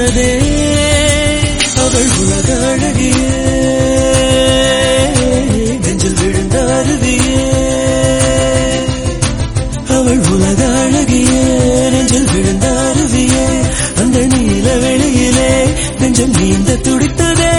துடித்ததே அவள் உலக அழகியே நெஞ்சில் விழுந்த அருவியே அவள் உலக அழகியே நெஞ்சில் விழுந்த அருவியே அந்த நீல வெளியிலே நெஞ்சம் நீந்த துடித்ததே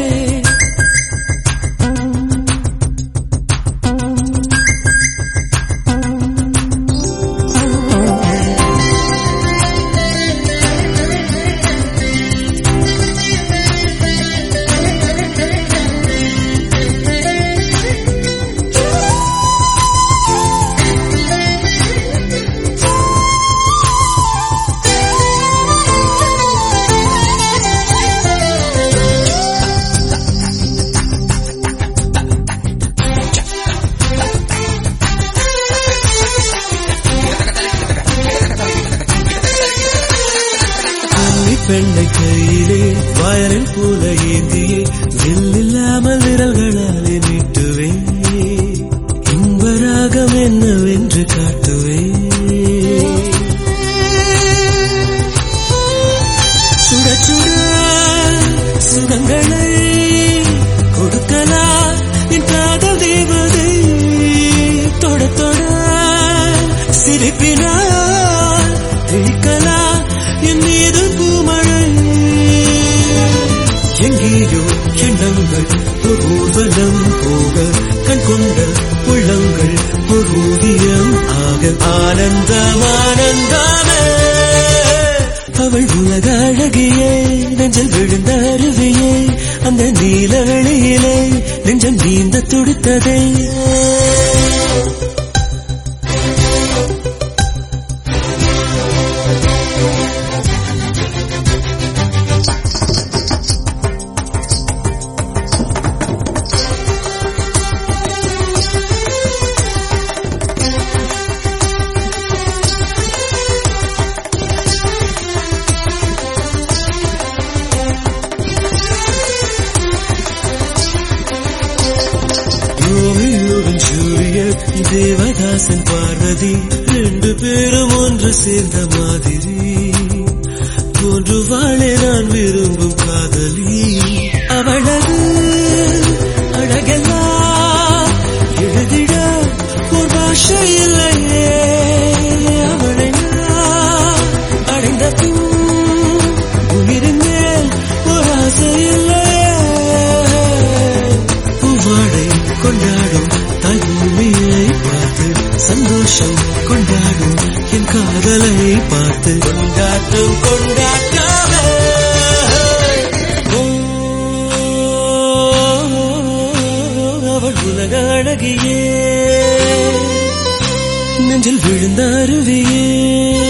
கன்னி பெண்ணை கையிலே வயலின் போல ஏந்தியே வில்லில்லாமல் விரல்களாலே நீட்டுவே இன்பராகம் என்னவென்று காட்டுவே சுட சுட சுகங்களை கொடுக்கலா என் காதல் தேவதை தொட தொட சிரிப்பினால் திழிக்கலா என் மீது பூமழை எங்கேயோ எண்ணங்கள் ஒரு ஊர்வலம் போக கண் கொண்ட உள்ளங்கள் ஒரு ஓவியம் ஆக ஆனந்தம் ஆனந்தமே அவள் உலக அழகியே நெஞ்சில் விழுந்த அருவியே அந்த நீல வெளியிலே நெஞ்சம் நீந்த துடித்ததே ரோமியோவின் ஜூலியட் தேவதாசன் பார்வதி ரெண்டு பேரும் ஒன்று சேர்ந்த மாதிரி போன்று வாழ நான் விரும்பும் காதலி அவளது அழகெல்லாம் எழுதிட ஒரு பாஷை இல்லையே அவளை நான் அடைந்த பின் உயிரின் மேல் ஒரு ஆசை இல்லையே பூவாடை கொண்டாடும் தாய் பூமியை பார்த்து சந்தோஷம் கொண்டாடும் என் காதலை பார்த்து கொண்டாட்டம் கொண்டாட்டமே ஓ, அவள் உலக அழகியே நெஞ்சில் விழுந்த அருவியே